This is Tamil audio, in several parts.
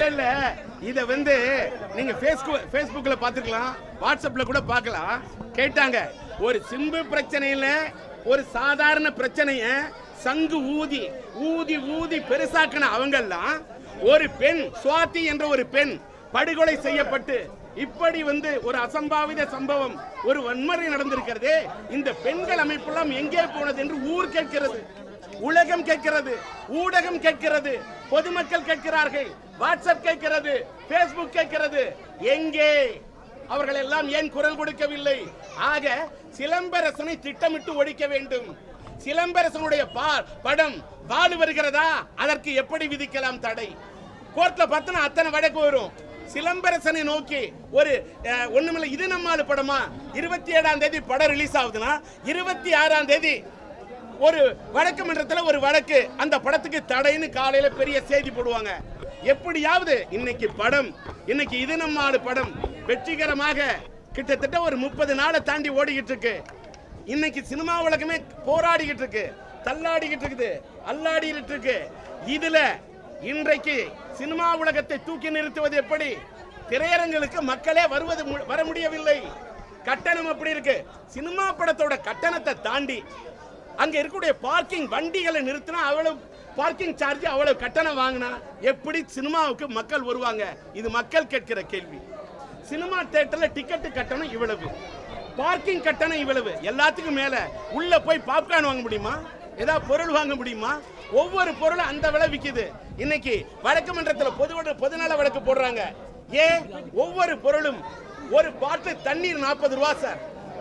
இல்ல இத வந்து நீங்க ஃபேஸ்புக் ஃபேஸ்புக்ல பாத்துக்கலாம் வாட்ஸ்அப்ல கூட பார்க்கலாம் கேட்டாங்க ஒரு சிம்பு பிரச்சனையில ஒரு சாதாரண பிரச்சனைய சங்கு ஊதி ஊதி ஊதி பெருசாக்கின அவங்கெல்லாம் ஒரு பெண் சுவாதி என்ற ஒரு பெண் படுகொலை செய்யப்பட்டு இப்படி வந்து ஒரு அசம்பாவித சம்பவம் ஒரு வன்முறை நடந்திருக்கிறது இந்த பெண்கள் அமைப்பெல்லாம் எங்கே போனது என்று ஊர் கேட்கிறது உலகம் கேட்கிறது ஊடகம் கேட்கிறது பொதுமக்கள் கேட்கிறார்கள் வாட்ஸ்அப் கேட்கிறது பேஸ்புக் கேட்கிறது எங்கே அவர்கள் எல்லாம் ஏன் குரல் கொடுக்கவில்லை ஆக சிலம்பரசனை திட்டமிட்டு ஒழிக்க வேண்டும் சிலம்பரசனுடைய பா- படம் வாழு வருகிறதா அதற்கு எப்படி விதிக்கலாம் தடை கோர்ட்ல பார்த்தனா அத்தனை வழக்கு வரும் சிலம்பரசனை நோக்கி ஒரு அஹ், ஒண்ணுமில்ல இது நம்மாடு படமா இருபத்தி ஏழாம் தேதி படம் ரிலீஸ் ஆகுதுன்னா இருபத்தி ஆறாம் தேதி ஒரு வழக்கு மன்றத்துல ஒரு வழக்கு அந்த படத்துக்கு தடைன்னு காலையில பெரிய செய்தி போடுவாங்க எப்படியாவது இன்னைக்கு படம் இன்னைக்கு இது நம்ம ஆளு படம் வெற்றிகரமாக கிட்டத்தட்ட ஒரு முப்பது நாளை தாண்டி ஓடிக்கிட்டு இருக்கு இன்னைக்கு சினிமா உலகமே போராடிக்கிட்டு இருக்கு தள்ளாடிக்கிட்டு இருக்குது அல்லாடிக்கிட்டு இருக்கு இதுல இன்றைக்கு சினிமா உலகத்தை தூக்கி நிறுத்துவது எப்படி திரையரங்களுக்கு மக்களே வருவது மு- வர முடியவில்லை கட்டணம் அப்படி இருக்கு சினிமா படத்தோட கட்டணத்தை தாண்டி அங்க இருக்கக்கூடிய பார்க்கிங் வண்டிகளை நிறுத்தினா அவ்வளவு பார்க்கிங் சார்ஜ் அவ்வளவு கட்டணம் வாங்கினா எப்படி சினிமாவுக்கு மக்கள் வருவாங்க இது மக்கள் கேட்கிற கேள்வி சினிமா தியேட்டர்ல டிக்கெட் கட்டணம் இவ்வளவு பார்க்கிங் கட்டணம் இவ்வளவு எல்லாத்துக்கும் மேல உள்ள போய் பாப்கார்ன் வாங்க முடியுமா ஏதாவது பொருள் வாங்க முடியுமா ஒவ்வொரு பொருளும் அந்த விலை விக்குது இன்னைக்கு வழக்கு மன்றத்துல பொது பொதுநல வழக்கு போடுறாங்க ஏன் ஒவ்வொரு பொருளும் ஒரு பாட்டில் தண்ணீர் நாற்பது ரூபா சார்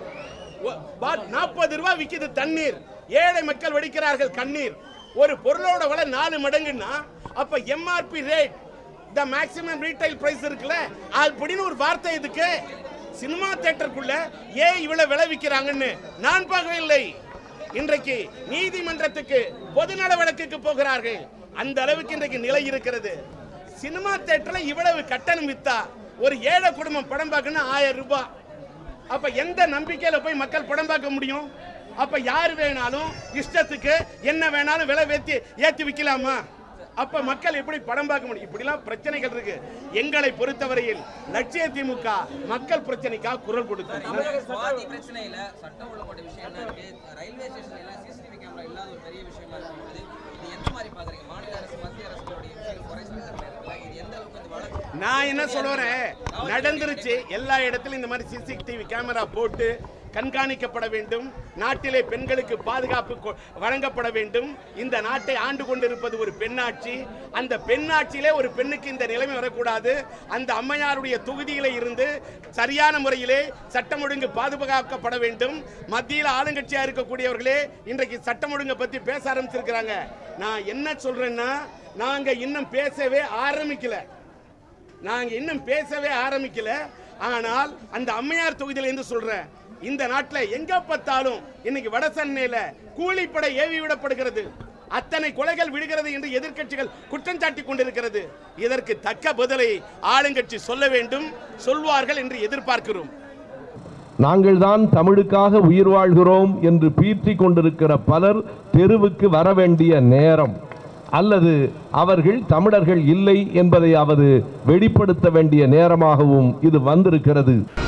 நாற்பது ரூபாய் விக்குது தண்ணீர் ஏழை மக்கள் வெடிக்கிறார்கள் கண்ணீர் ஒரு பொருளோட விலை நாலு மடங்குன்னா அப்ப MRP rate the maximum retail price இருக்குல்ல அப்படின்னு ஒரு வார்த்தை இதுக்கு சினிமா தியேட்டருக்குள்ள ஏன் இவ்வளவு விலை விற்கிறாங்கன்னு நான் பார்க்கவில்லை இன்றைக்கு நீதிமன்றத்துக்கு பொதுநல வழக்குக்கு போகிறார்கள் அந்த அளவுக்கு இன்றைக்கு நிலை இருக்கிறது சினிமா தியேட்டர்ல இவ்வளவு கட்டணம் வித்தா ஒரு ஏழை குடும்பம் படம் பார்க்கணும் ஆயிரம் ரூபாய் அப்ப எந்த நம்பிக்கையில போய் மக்கள் படம் பார்க்க முடியும் அப்ப யார் வேணாலும் இஷ்டத்துக்கு என்ன வேணாலும் விலை ஏத்தி ஏத்தி விக்கலாமா அப்ப மக்கள் எப்படி படம் பார்க்க முடியும் இப்படிலாம் பிரச்சனைகள் இருக்கு எங்களை பொறுத்தவரையில் லட்சிய திமுக மக்கள் பிரச்சனைக்காக குரல் கொடுக்கும் தமிழக சுவாதி பிரச்சனையில சட்டம் ஒழுங்கோட விஷயம் என்ன இருக்கு ரயில்வே ஸ்டேஷன்ல எல்லாம் சிசிடிவி கேமரா இல்லாத ஒரு பெரிய விஷயமா இருக்கும்போது இது எந்த மாதிரி பாக்குறீங்க மாநில அரசு மத்திய அரசுடைய விஷயங்கள் குறை சொல்லித்தன்மை இருக்குல்ல இது எந்த அளவுக்கு வந்து வளர்ச்சி நான் என்ன சொல்றேன் நடந்துருச்சு எல்லா இடத்துலயும் இந்த மாதிரி சிசிடிவி கேமரா போட்டு கண்காணிக்கப்பட வேண்டும் நாட்டிலே பெண்களுக்கு பாதுகாப்பு கொ- வழங்கப்பட வேண்டும் இந்த நாட்டை ஆண்டு கொண்டிருப்பது ஒரு பெண்ணாட்சி அந்த பெண்ணாட்சியிலே ஒரு பெண்ணுக்கு இந்த நிலைமை வரக்கூடாது அந்த அம்மையாருடைய தொகுதியில இருந்து சரியான முறையிலே சட்டம் ஒழுங்கு பாதுகாக்கப்பட வேண்டும் மத்தியில் ஆளுங்கட்சியா இருக்கக்கூடியவர்களே இன்றைக்கு சட்டம் ஒழுங்கை பத்தி பேச ஆரம்பிச்சிருக்கிறாங்க நான் என்ன சொல்றேன்னா நாங்க இன்னும் பேசவே ஆரம்பிக்கல நாங்க இன்னும் பேசவே ஆரம்பிக்கல ஆனால் அந்த அம்மையார் தொகுதியில இருந்து சொல்றேன் இந்த நாட்டில் எங்க பார்த்தாலும் இன்னைக்கு வட சென்னையில கூலிப்படை ஏவி விடப்படுகிறது அத்தனை கொலைகள் விடுகிறது என்று எதிர்க்கட்சிகள் குற்றம் சாட்டி கொண்டிருக்கிறது இதற்கு தக்க பதிலை ஆளுங்கட்சி சொல்ல வேண்டும் சொல்வார்கள் என்று எதிர்பார்க்கிறோம் நாங்கள்தான் தமிழுக்காக உயிர் வாழ்கிறோம் என்று பீற்றிக் கொண்டிருக்கிற பலர் தெருவுக்கு வர வேண்டிய நேரம் அல்லது அவர்கள் தமிழர்கள் இல்லை என்பதை அவர் வெளிப்படுத்த வேண்டிய நேரமாகவும் இது வந்திருக்கிறது